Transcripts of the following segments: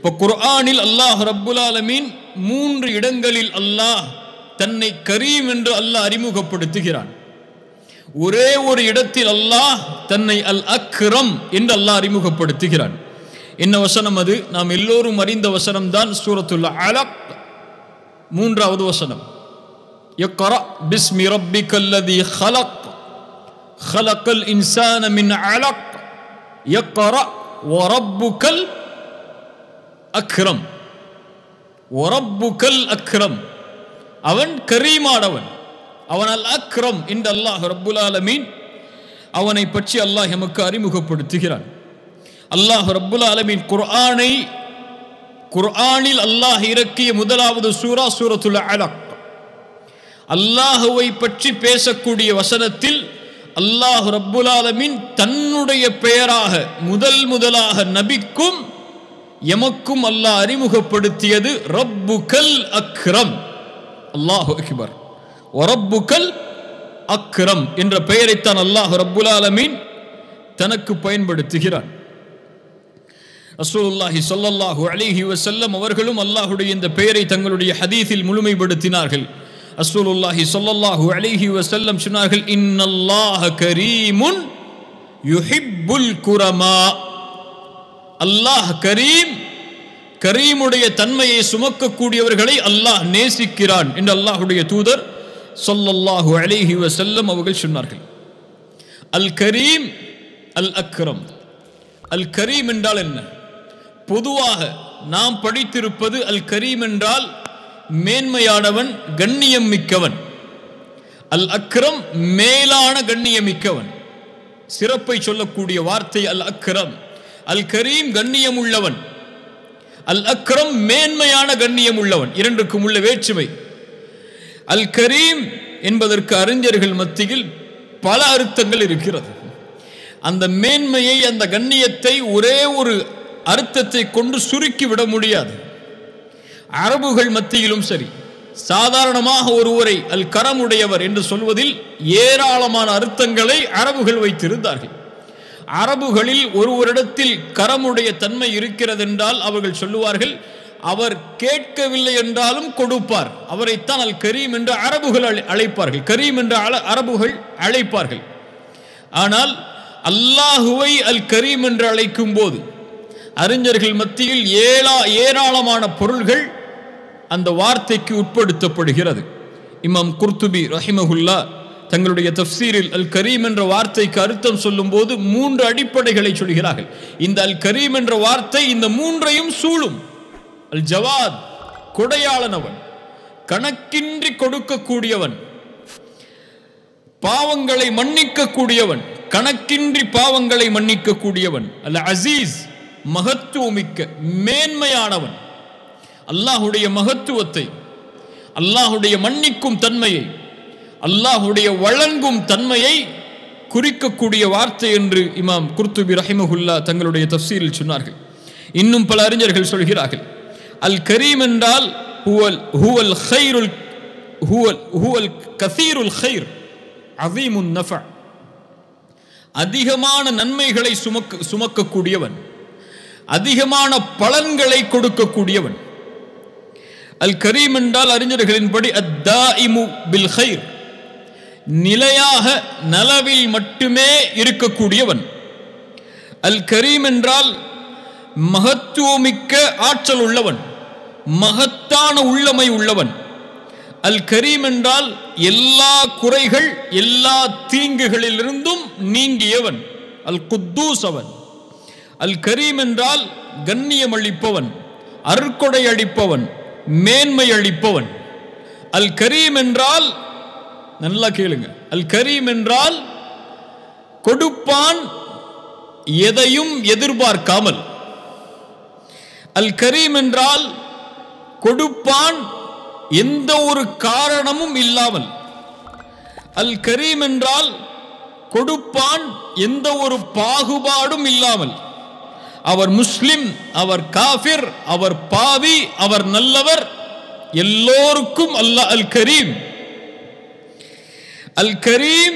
இப்போ குர்ஆனில் அல்லாஹ் ரப்புல் ஆலமீன் மூன்று இடங்களில் அல்லாஹ் தன்னை கரீம் என்று அல்லாஹ் அறிமுகப்படுத்துகிறான் ஒரே ஒரு இடத்தில் அல்லாஹ் தன்னை அல் அக்ரம் என்று அல்லாஹ் அறிமுகப்படுத்துகிறான் என்ன வசனம் அது நாம் எல்லோரும் அறிந்த வசனம் தான் சூரத்துல் அலக் மூன்றாவது வசனம் يقرأ باسم ربك الذي خلق خلق الإنسان من علق يقرأ وربك الأكرم وربك الأكرم அவன் கரீமானவன் அவன் அல் அக்ரம் இந்த அல்லாஹ் ரப்புல் ஆலமீன் அவனை பற்றி அல்லாஹ் எமக்கு அறிமுகப்படுத்துகிறான் அல்லாஹ் ரப்புல் ஆலமீன் குர்ஆனை குர்ஆனில் அல்லாஹ் இறக்கிய முதலாவது சூரா சூரத்துல் அலக் அல்லாஹுவை பற்றி பேசக்கூடிய வசனத்தில் அல்லாஹ் ரப்புல் ஆலமீன் தன்னுடைய பெயராக முதல் முதலாக நபிக்கும் எமக்கும் அல்லாஹ் அறிமுகப்படுத்தியது ரப்புகல் அக்ரம் அல்லாஹு அக்பர் ஒரப்புக்கல் அக்ரம் என்ற பெயரைத்தான் அல்லாஹ் ரப்புல் ஆலமீன் தனக்கு பயன்படுத்துகிறான் ரசூலுல்லாஹி ஸல்லல்லாஹு அலைஹி வஸல்லம் அவர்களும் அல்லாஹ்வுடைய இந்த பெயரை தங்களுடைய ஹதீஸில் முழுமைப்படுத்தினார்கள் ரசூலுல்லாஹி ஸல்லல்லாஹு அலைஹி வஸல்லம் சொன்னார்கள் இன்னல்லாஹ கரீமுன் யுஹிப்புல் குரமா அல்லாஹ் கரீம் கரீமுடைய தன்மையை சுமக்கக்கூடியவர்களை அல்லாஹ் நேசிக்கிறான் என்று அல்லாஹுடைய தூதர் சொல்லல்லாஹு அலைஹி வசல்லம் அவர்கள் சொன்னார்கள் அல் கரீம் அல் அக்ரம் அல் கரீம் என்றால் என்ன பொதுவாக நாம் படித்திருப்பது அல் கரீம் என்றால் மேன்மையானவன் கண்ணியம் மிக்கவன் அல் அக்ரம் மேலான கண்ணியம் மிக்கவன் சிறப்பை சொல்லக்கூடிய வார்த்தை அல் அக்ரம் அல் கரீம் கண்ணியம் உள்ளவன் அல் அக்ரம் மேன்மையான கண்ணியம் உள்ளவன் இரண்டுக்கும் உள்ள வேற்றுமை அல் கரீம் என்பதற்கு அறிஞர்கள் மத்தியில் பல அர்த்தங்கள் இருக்கிறது அந்த மேன்மையை அந்த கண்ணியத்தை ஒரே ஒரு அர்த்தத்தை கொண்டு சுருக்கி விட முடியாது அரபுகள் மத்தியிலும் சரி சாதாரணமாக ஒருவரை அல் கரமுடையவர் என்று சொல்வதில் ஏராளமான அர்த்தங்களை அரபுகள் வைத்திருந்தார்கள் அரபுகளில் ஒருவரிடத்தில் கரமுடைய தன்மை இருக்கிறது என்றால் அவர்கள் சொல்லுவார்கள் அவர் கேட்கவில்லை என்றாலும் கொடுப்பார் அவரைத்தான் அல் கரீம் என்று அரபுகள் அழை- அழைப்பார்கள் கரீம் என்று அல- அரபுகள் அழைப்பார்கள் ஆனால் அல்லாஹுவை அல் கரீம் என்று அழைக்கும் போது அறிஞர்கள் மத்தியில் ஏழா ஏராளமான பொருள்கள் அந்த வார்த்தைக்கு உட்படுத்தப்படுகிறது இமாம் குர்துபி ரஹிமஹுல்லா தங்களுடைய தஃப்சீரில் அல் கரீம் என்ற வார்த்தைக்கு அர்த்தம் சொல்லும்போது மூன்று அடிப்படைகளை சொல்கிறார்கள் இந்த அல் கரீம் என்ற வார்த்தை இந்த மூன்றையும் சூழும் அல் ஜவாத் கொடையாளனவன் கணக்கின்றி கொடுக்கக்கூடியவன் பாவங்களை மன்னிக்க கூடியவன் கணக்கின்றி பாவங்களை மன்னிக்க கூடியவன் அல்ல அசீஸ் மகத்துவமிக்க மேன்மையானவன் அல்லாஹுடைய மகத்துவத்தை அல்லாஹுடைய மன்னிக்கும் தன்மையை அல்லாஹுடைய வழங்கும் தன்மையை குறிக்கக்கூடிய வார்த்தை என்று இமாம் குர்துபி ரஹிமஹுல்லா தங்களுடைய தஃசீரில் சொன்னார்கள் இன்னும் பல அறிஞர்கள் சொல்கிறார்கள் அல் கரீம் என்றால் ஹுவல் ஹுவல் ஹைருல் ஹுவல் ஹுவல் கசீருல் ஹைர் அதீமுன் நஃப அதிகமான நன்மைகளை சுமக்க சுமக்கக்கூடியவன் அதிகமான பலன்களை கொடுக்கக்கூடியவன் அல் கரீம் என்றால் அறிஞர்களின்படி அத்தாயிமு பில் ஹைர் நிலையாக நலவில் மட்டுமே இருக்கக்கூடியவன் அல் கரீம் என்றால் மகத்துவமிக்க ஆற்றல் உள்ளவன் மகத்தான உள்ளமை உள்ளவன் அல் கரீம் என்றால் எல்லா குறைகள் எல்லா தீங்குகளிலிருந்தும் நீங்கியவன் அல் குத்தூஸ் அவன் அல் கரீம் என்றால் கண்ணியம் அளிப்பவன் அருட்கொடை அளிப்பவன் மேன்மை அளிப்பவன் அல் கரீம் என்றால் நல்லா கேளுங்க அல் கரீம் என்றால் கொடுப்பான் எதையும் எதிர்பார்க்காமல் அல் கரீம் என்றால் கொடுப்பான் எந்த ஒரு காரணமும் இல்லாமல் அல் கரீம் என்றால் கொடுப்பான் எந்த ஒரு பாகுபாடும் இல்லாமல் அவர் முஸ்லிம் அவர் காஃபிர் அவர் பாவி அவர் நல்லவர் எல்லோருக்கும் அல்லாஹ் அல் கரீம் அல் கரீம்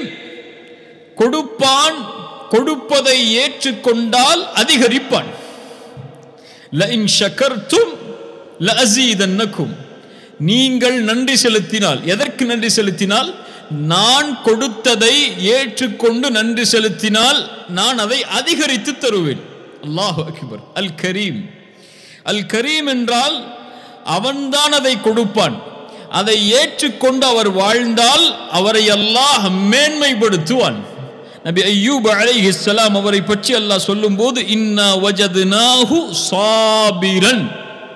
கொடுப்பான் கொடுப்பதை ஏற்றுக்கொண்டால் அதிகரிப்பான் லஇன் ஷக்கர்தும் லஅஸீதன்னக்கும் நீங்கள் நன்றி செலுத்தினால் எதற்கு நன்றி செலுத்தினால் நான் கொடுத்ததை ஏற்றுக்கொண்டு நன்றி செலுத்தினால் நான் அதை அதிகரித்து தருவேன் அல்லாஹ் அக்பர் அல் கரீம் அல் கரீம் என்றால் அவன்தான் அதை கொடுப்பான் அதை ஏற்றுக்கொண்டு அவர் வாழ்ந்தால் அவரை அல்லாஹ் மேன்மைப்படுத்துவான் நபி ஐயூப் அலைஹிஸ்ஸலாம் அவரை பற்றி அல்லாஹ் சொல்லும்போது இன்னா வஜதுனாஹு சாபிரன்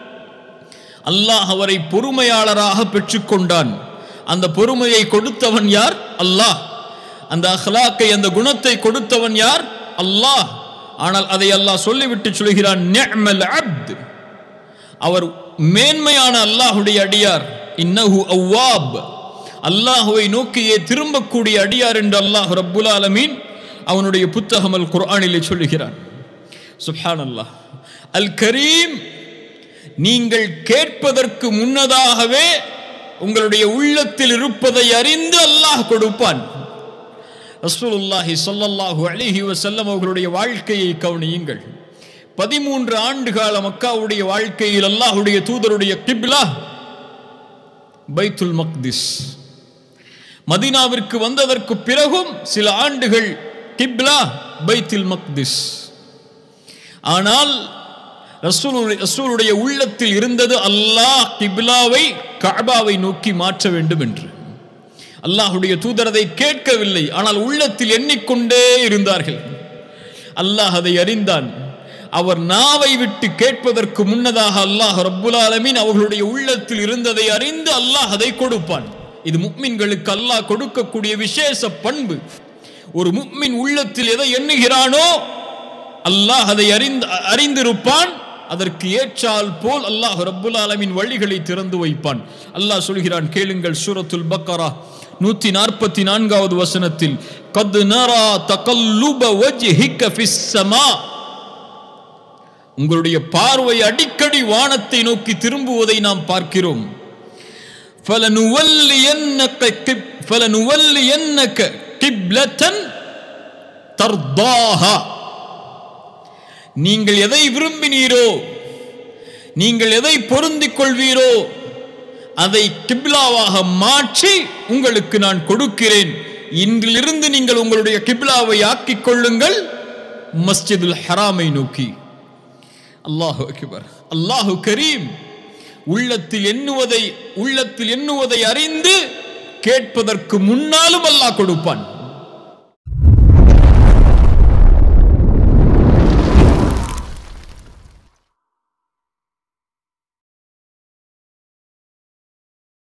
அல்லாஹ் அவரை பொறுமையாளராக பெற்றுக்கொண்டான் அந்த பொறுமையை கொடுத்தவன் யார் அல்லாஹ் அந்த அஹ்லாக்கை அந்த குணத்தை கொடுத்தவன் யார் அல்லாஹ் ஆனால் அதை அல்லாஹ் சொல்லிவிட்டு சொல்கிறான் நிஅமல் அப்த் அவர் மேன்மையான அல்லாஹுடைய அடியார் இன்னஹு அவ்வாப் அல்லாஹுவை நோக்கியே திரும்பக்கூடிய அடியார் என்று அல்லாஹ் ரப்புல் ஆலமீன் அவனுடைய புத்தகம் அல் குர்ஆனிலே சொல்லுகிறான் சுப்ஹான் அல்லாஹ் அல் கரீம் நீங்கள் கேட்பதற்கு முன்னதாகவே உங்களுடைய உள்ளத்தில் இருப்பதை அறிந்து அல்லாஹ் கொடுப்பான் ரசூலுல்லாஹி ஸல்லல்லாஹு அலைஹி வஸல்லம் அவர்களுடைய வாழ்க்கையை கவனியுங்கள் பதிமூன்று ஆண்டு கால மக்காவுடைய வாழ்க்கையில் அல்லாஹுடைய தூதருடைய கிப்லா பைத்துல் மக்திஸ் மதீனாவிற்கு வந்ததற்கு பிறகும் சில ஆண்டுகள் கிப்லா பைத்துல் மக்திஸ் ஆனால் ரசூலுடைய ரசூலுடைய உள்ளத்தில் இருந்தது அல்லாஹ் கிப்லாவை கஅபாவை நோக்கி மாற்ற வேண்டும் என்று அல்லாஹுடைய தூதர் அதை கேட்கவில்லை ஆனால் உள்ளத்தில் எண்ணிக்கொண்டே இருந்தார்கள் அல்லாஹ் அதை அறிந்தான் அவர் நாவை விட்டு கேட்பதற்கு முன்னதாக அல்லாஹ் ரப்புல் ஆலமீன் அவர்களுடைய உள்ளத்தில் இருந்ததை அறிந்து அல்லாஹ் அதை கொடுப்பான் இது முக்மின்களுக்கு அல்லாஹ் கொடுக்கக்கூடிய விசேஷ பண்பு ஒரு முக்மின் உள்ளத்தில் எதை எண்ணுகிறானோ அல்லாஹ் அதை அறிந்து அறிந்திருப்பான் அதற்கு ஏற்றால் போல் அல்லாஹ் ரப்புல் ஆலமின் வழிகளை திறந்து வைப்பான் அல்லாஹ் சொல்கிறான் கேளுங்கள் சூரத்துல் பக்கரா நூத்தி நாற்பத்தி நான்காவது வசனத்தில் கத் நரா தகல்லுப வஜ்ஹிக ஃபிஸ் ஸமா உங்களுடைய பார்வை அடிக்கடி வானத்தை நோக்கி திரும்புவதை நாம் பார்க்கிறோம் فلنولينك كب فلنولينك قبلة ترضاها நீங்கள் எதை விரும்பினீரோ நீங்கள் எதை பொருந்திக் கொள்வீரோ அதை கிப்லாவாக மாற்றி உங்களுக்கு நான் கொடுக்கிறேன் இன்றிலிருந்து நீங்கள் உங்களுடைய கிப்லாவை ஆக்கிக் கொள்ளுங்கள் மஸ்ஜிதுல் ஹராமை நோக்கி அல்லாஹு அக்பர் அல்லாஹு கரீம் உள்ளத்தில் எண்ணுவதை உள்ளத்தில் எண்ணுவதை அறிந்து கேட்பதற்கு முன்னாலும் அல்லாஹ் கொடுப்பான்